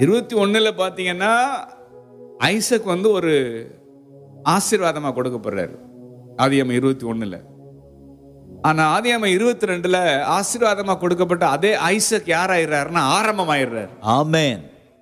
இருபத்தி ஒண்ணுல பாத்தீங்கன்னா ஐசக் வந்து ஒரு ஆசீர்வாதமா கொடுக்கப்படுறாரு ஆதியாம இருபத்தி ஒண்ணுல ஆனா ஆதியாம இருபத்தி ரெண்டுல ஆசீர்வாதமா கொடுக்கப்பட்ட அதே ஐசக் யாராயிடுறாருன்னா ஆரம்பமாயிடுறாரு ஆமென்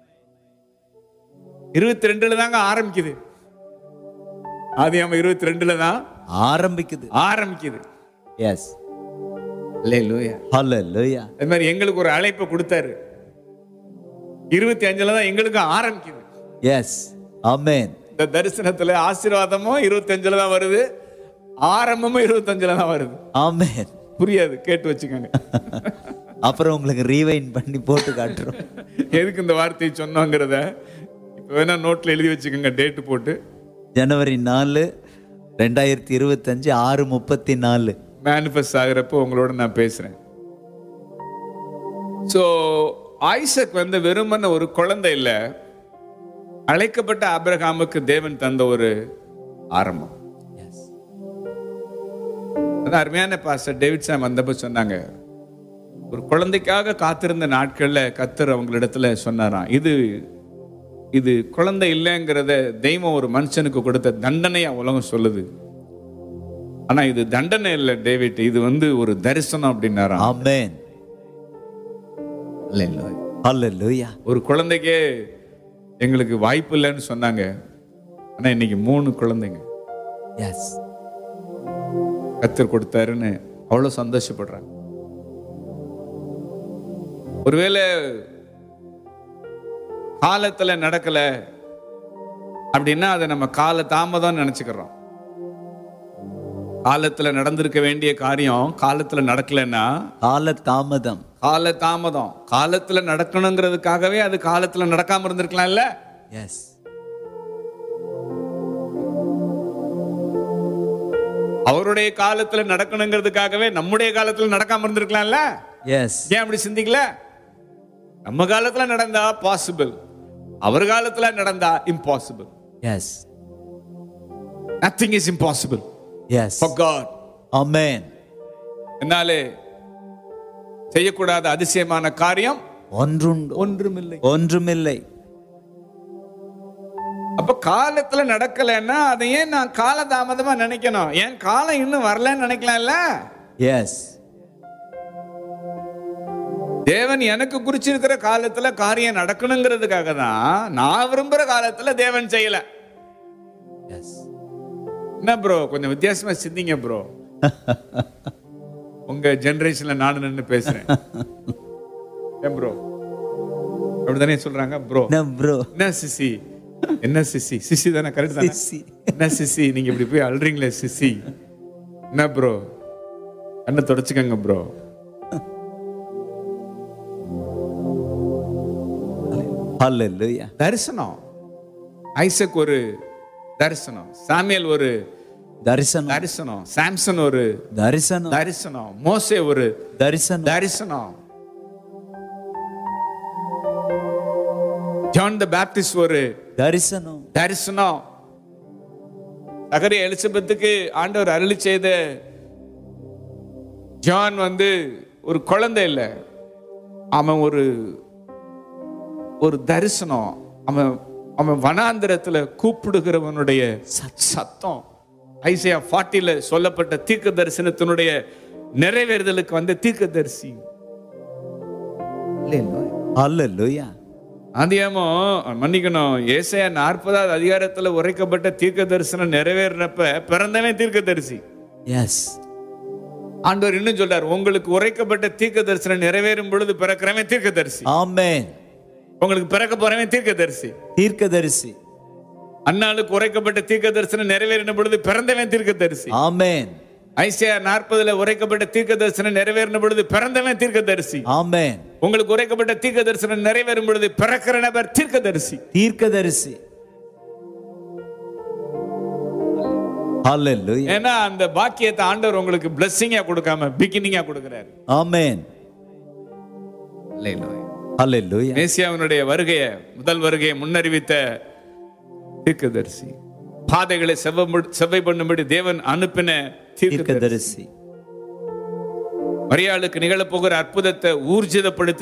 இருபத்தி ரெண்டுல தாங்க ஆரம்பிக்குது ஆதியாம இருபத்தி ரெண்டுல தான் ஆரம்பிக்குது ஆரம்பிக்குது எஸ் அல்லேலூயா ஹalleluya அது மாதிரி எங்களுக்கு ஒரு அழைப்பை கொடுத்தாரு இருபத்தி அஞ்சுல தான் எங்களுக்கு ஆரம்பிக்குது எஸ் ஆமென் இந்த தரிசனத்துல ஆசீர்வாதமும் இருபத்தி அஞ்சுல தான் வருது ஆரம்பமும் இருபத்தஞ்சுல தான் வருது ஆமென் புரியாது கேட்டு வச்சுக்கோங்க அப்புறம் உங்களுக்கு ரீவைண்ட் பண்ணி போட்டு காட்டுறோம் எதுக்கு இந்த வார்த்தையை சொன்னோங்கிறத இப்போ வேணா நோட்ல எழுதி வச்சுக்கோங்க டேட்டு போட்டு ஜனவரி நாலு ரெண்டாயிரத்தி இருபத்தஞ்சு ஆறு முப்பத்தி நாலு மேனிஃபெஸ்ட் ஆகிறப்போ உங்களோட நான் பேசுறேன் ஸோ ஐசக் வந்து வெறுமன ஒரு குழந்தை இல்லை அழைக்கப்பட்ட ஆபிரகாமுக்கு தேவன் தந்த ஒரு ஆரம்பம் எஸ் அதான் அருமையான பாஸ்டர் டேவிட் சாம் வந்தப்ப சொன்னாங்க ஒரு குழந்தைக்காக காத்திருந்த நாட்கள்ல கத்தர் அவங்களிடத்துல சொன்னாராம் இது இது குழந்தை இல்லைங்கிறத தெய்வம் ஒரு மனுஷனுக்கு கொடுத்த தண்டனையா உலகம் சொல்லுது ஆனா இது தண்டனை இல்லை டேவிட் இது வந்து ஒரு தரிசனம் அப்படின்னாராம் ஆமென் ஹalleluya ஒரு குழந்தைக்கே எங்களுக்கு வாய்ப்பு இல்லைன்னு சொன்னாங்க ஆனா இன்னைக்கு மூணு குழந்தைங்க எஸ் கத்தர் கொடுத்தாருன்னு அவ்வளவு சந்தோஷப்படுறாங்க ஒருவேளை காலத்துல நடக்கல அப்படின்னா அதை நம்ம கால தாமதம் நினைச்சுக்கிறோம் காலத்துல நடந்திருக்க வேண்டிய காரியம் காலத்துல நடக்கலைன்னா கால தாமதம் கால தாமதம் காலத்துல நடக்கணுங்கிறதுக்காகவே அது காலத்துல நடக்காம இருந்திருக்கலாம்ல எஸ் அவருடைய காலத்துல நடக்கணுங்கிறதுக்காகவே நம்முடைய காலத்துல நடக்காம இருந்திருக்கலாம்ல எஸ் ஏன் அப்படி சிந்திக்கல நம்ம காலத்துல நடந்தா பாசிபிள் அவர் காலத்துல நடந்தா impossible yes nothing is impossible yes for God amen என்னாலே செய்யக்கூடாத அதிசயமான காரியம் ஒன்றுண்டு ஒன்றுமில்லை ஒன்றுமில்லை அப்ப காலத்துல நடக்கலைன்னா அதை ஏன் நான் காலதாமதமா நினைக்கணும் ஏன் காலம் இன்னும் வரலன்னு நினைக்கலாம்ல எஸ் தேவன் எனக்கு குறிச்சிருக்கிற காலத்துல காரியம் நடக்கணுங்கிறதுக்காக தான் நான் விரும்புற காலத்துல தேவன் செய்யல எஸ் என்ன ப்ரோ கொஞ்சம் வித்தியாசமா சிந்திங்க ப்ரோ உங்க ஜெனரேஷன்ல நானும் நின்னு பேசுறேன் ஏன் ப்ரோ அப்படிதானே சொல்றாங்க ப்ரோ என்ன ப்ரோ என்ன சிசி என்ன சிசி சிசி தானே கரெக்ட் தானே சிசி. என்ன சிசி நீங்க இப்படி போய் அழுறீங்களே சிசி என்ன ப்ரோ கண்ணை தொடச்சுக்கங்க ப்ரோ ஹalleluya தரிசனம் ஐசக் ஒரு தரிசனம் சாமியல் ஒரு தரிசனம் தரிசனம் சாம்சன் ஒரு தரிசனம் தரிசனம் மோசே ஒரு தரிசனம் தரிசனம் ஜான் த பேப்டிஸ்ட் ஒரு தரிசனம் தரிசனம் சகரி எலிசபெத்துக்கு ஆண்டவர் அருளி செய்த ஜான் வந்து ஒரு குழந்தை இல்லை அவன் ஒரு ஒரு தரிசனம் அவன் அவன் வனாந்திரத்துல கூப்பிடுகிறவனுடைய சத்தம் ஐசியா ஃபார்ட்டில சொல்லப்பட்ட தீர்க்க தரிசனத்தினுடைய நிறைவேறுதலுக்கு வந்த தீர்க்க தரிசி ஹalleluya ஆதியாமோ மன்னிக்கணும் ஏசாயா நாற்பதாவது அதிகாரத்துல உரைக்கப்பட்ட தீர்க்க தரிசனம் நிறைவேறினப்ப பிறந்தவன் தீர்க்க தரிசி எஸ் ஆண்டவர் இன்னும் சொல்றார் உங்களுக்கு உரைக்கப்பட்ட தீர்க்க தரிசனம் நிறைவேறும் பொழுது பிறக்கிறவன் தீர்க்க தரிசி ஆமென் உங்களுக்கு பிறக்க போறவன் தீர்க்க தரிசி தீர்க்கதரிசி அன்னாளுக்கு உரைக்கப்பட்ட தீர்க்க தரிசனம் நிறைவேறின பொழுது பிறந்தவன் தீர்க்க தரிசி ஆமென் ஐசியா நாற்பதுல உரைக்கப்பட்ட தீர்க்க தரிசனம் நிறைவேறின பொழுது பிறந்தவன் தீர்க்க தரிசி ஆமென் உங்களுக்கு உரைக்கப்பட்ட தீர்க்க தரிசனம் நிறைவேறும் பொழுது பிறக்கிற நபர் தீர்க்க தரிசி தீர்க்கதரிசி ஹalleluya ஏன்னா அந்த பாக்கியத்தை ஆண்டவர் உங்களுக்கு பிளஸ்ஸிங்கா கொடுக்காம பிகினிங்கா கொடுக்கிறாரு ஆமென் ஹalleluya மேசியாவினுடைய வருகைய முதல் வருகையை முன்னறிவித்த தீர்க்கதரிசி பாதைகளை செவ்வ செவ்வை பண்ணும்படி தேவன் அனுப்பின தீர்க்கதரிசி தீர்க்கதரிசி மரியாளுக்கு நிகழப்போகிற அற்புதத்தை ஊர்ஜிதப்படுத்த